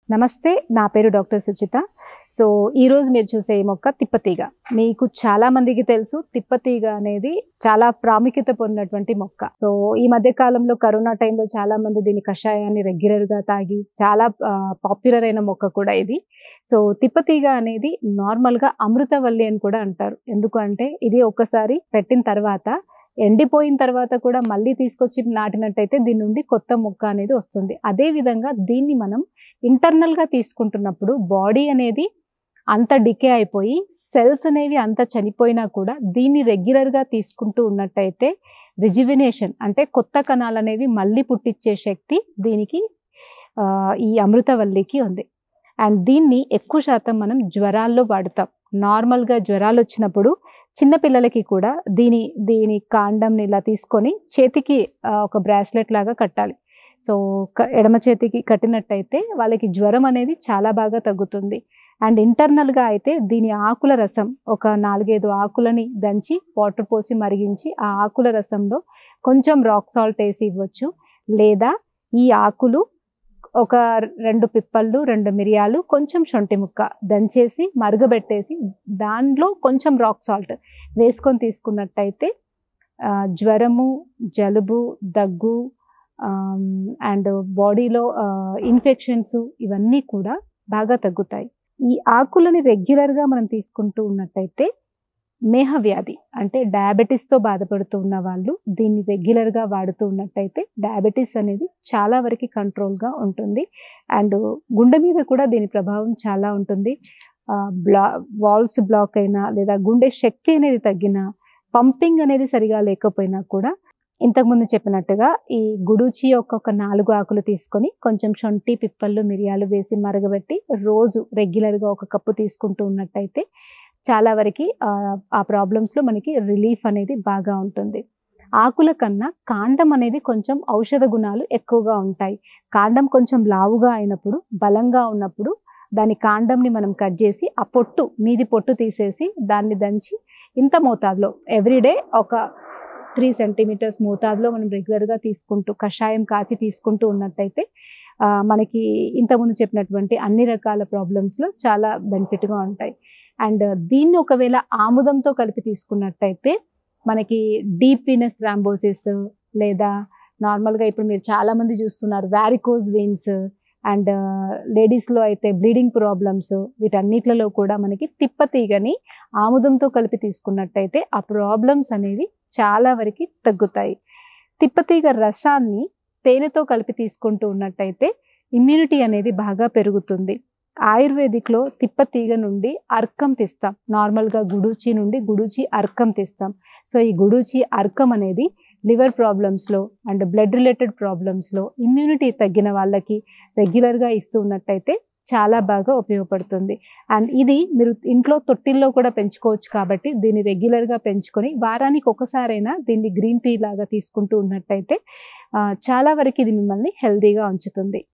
నమస్తే నా పేరు డాక్టర్ సుచిత సో ఈరోజు మీరు చూసే ఈ మొక్క తిప్పతీగ మీకు చాలా మందికి తెలుసు తిప్పతీగ అనేది చాలా ప్రాముఖ్యత పొందినటువంటి మొక్క సో ఈ మధ్య కాలంలో కరోనా టైంలో చాలా మంది దీని కషాయాన్ని రెగ్యులర్గా తాగి చాలా పాపులర్ అయిన మొక్క కూడా ఇది సో తిప్పతీగ అనేది నార్మల్గా అమృతవల్లి అని కూడా అంటారు ఎందుకంటే ఇది ఒక్కసారి పెట్టిన తర్వాత ఎండిపోయిన తర్వాత కూడా మళ్ళీ తీసుకొచ్చి నాటినట్టయితే దీని నుండి కొత్త మొక్క అనేది వస్తుంది అదే విధంగా దీన్ని మనం ఇంటర్నల్గా తీసుకుంటున్నప్పుడు బాడీ అనేది అంత డికే అయిపోయి సెల్స్ అనేవి అంత చనిపోయినా కూడా దీన్ని రెగ్యులర్గా తీసుకుంటూ ఉన్నట్టయితే రిజివినేషన్ అంటే కొత్త కణాలు అనేవి మళ్ళీ పుట్టించే శక్తి దీనికి ఆ, ఈ అమృతవల్లికి ఉంది అండ్ దీన్ని ఎక్కువ శాతం మనం జ్వరాల్లో వాడుతాం నార్మల్గా జ్వరాలు వచ్చినప్పుడు చిన్నపిల్లలకి కూడా దీని దీని కాండంని ఇలా తీసుకొని చేతికి ఆ, ఒక బ్రాస్లెట్ లాగా కట్టాలి సో క- ఎడమ చేతికి కట్టినట్టయితే వాళ్ళకి జ్వరం అనేది చాలా బాగా తగ్గుతుంది అండ్ ఇంటర్నల్గా అయితే దీని ఆకుల రసం ఒక నాలుగైదు ఆకులని దంచి వాటర్ పోసి మరిగించి ఆ ఆకుల రసంలో కొంచెం రాక్ సాల్ట్ వేసి ఇవ్వచ్చు లేదా ఈ ఆకులు ఒక రెండు పిప్పళ్ళు రెండు మిరియాలు కొంచెం శొంఠి ముక్క దంచేసి మరగబెట్టేసి దానిలో కొంచెం రాక్ సాల్ట్ వేసుకొని తీసుకున్నట్టయితే ఆ, జ్వరము జలుబు దగ్గు అండ్ బాడీలో ఇన్ఫెక్షన్స్ ఇవన్నీ కూడా బాగా తగ్గుతాయి ఈ ఆకులని రెగ్యులర్గా మనం తీసుకుంటూ ఉన్నట్టయితే మేహ వ్యాధి అంటే డయాబెటీస్తో బాధపడుతూ ఉన్న వాళ్ళు దీన్ని రెగ్యులర్గా వాడుతూ ఉన్నట్టయితే డయాబెటీస్ అనేది చాలా వరకు కంట్రోల్గా ఉంటుంది అండ్ గుండె మీద కూడా దీని ప్రభావం చాలా ఉంటుంది ఆ, బ్లా వాల్స్ బ్లాక్ అయినా లేదా గుండె శక్తి అనేది తగ్గినా పంపింగ్ అనేది సరిగా లేకపోయినా కూడా ఇంతకుముందు చెప్పినట్టుగా ఈ గుడూచి యొక్క ఒక నాలుగు ఆకులు తీసుకొని కొంచెం శొంఠి పిప్పళ్ళు మిరియాలు వేసి మరగబెట్టి రోజు రెగ్యులర్గా ఒక కప్పు తీసుకుంటూ ఉన్నట్టయితే చాలా వరకు ఆ ప్రాబ్లమ్స్లో మనకి రిలీఫ్ అనేది బాగా ఉంటుంది ఆకుల కన్నా కాండం అనేది కొంచెం ఔషధ గుణాలు ఎక్కువగా ఉంటాయి కాండం కొంచెం లావుగా అయినప్పుడు బలంగా ఉన్నప్పుడు దాని కాండంని మనం కట్ చేసి ఆ పొట్టు మీది పొట్టు తీసేసి దాన్ని దంచి ఇంత మోతాదులో ఎవ్రీడే ఒక త్రీ సెంటీమీటర్స్ మోతాదులో మనం రెగ్యులర్గా తీసుకుంటూ కషాయం కాచి తీసుకుంటూ ఉన్నట్టయితే ఆ, మనకి ఇంతకుముందు చెప్పినటువంటి అన్ని రకాల ప్రాబ్లమ్స్లో చాలా బెనిఫిట్గా ఉంటాయి అండ్ దీన్ని ఒకవేళ ఆముదంతో కలిపి తీసుకున్నట్టయితే మనకి డీప్ వీనస్ థ్రాంబోసిస్ లేదా నార్మల్గా ఇప్పుడు మీరు చాలామంది చూస్తున్నారు వ్యారికోజ్ వెయిన్స్ అండ్ లేడీస్లో అయితే బ్లీడింగ్ ప్రాబ్లమ్స్ వీటన్నిటిలో కూడా మనకి తిప్పతీగని ఆముదంతో కలిపి తీసుకున్నట్టయితే ఆ ప్రాబ్లమ్స్ అనేవి చాలా వరకు తగ్గుతాయి తిప్పతీగ రసాన్ని తేనెతో కలిపి తీసుకుంటూ ఉన్నట్టయితే ఇమ్యూనిటీ అనేది బాగా పెరుగుతుంది ఆయుర్వేదిక్లో తిప్పతీగ నుండి అర్కం తీస్తాం నార్మల్గా గుడూచి నుండి గుడూచి అర్కం తీస్తాం సో ఈ గుడూచి అర్కం అనేది లివర్ ప్రాబ్లమ్స్లో అండ్ బ్లడ్ రిలేటెడ్ ప్రాబ్లమ్స్లో ఇమ్యూనిటీ తగ్గిన వాళ్ళకి రెగ్యులర్గా ఇస్తూ ఉన్నట్టయితే చాలా బాగా ఉపయోగపడుతుంది అండ్ ఇది మీరు ఇంట్లో తొట్టిల్లో కూడా పెంచుకోవచ్చు కాబట్టి దీన్ని రెగ్యులర్గా పెంచుకొని వారానికి ఒకసారైనా దీన్ని గ్రీన్ టీ లాగా తీసుకుంటూ ఉన్నట్టయితే ఆ, చాలా వరకు ఇది మిమ్మల్ని హెల్తీగా ఉంచుతుంది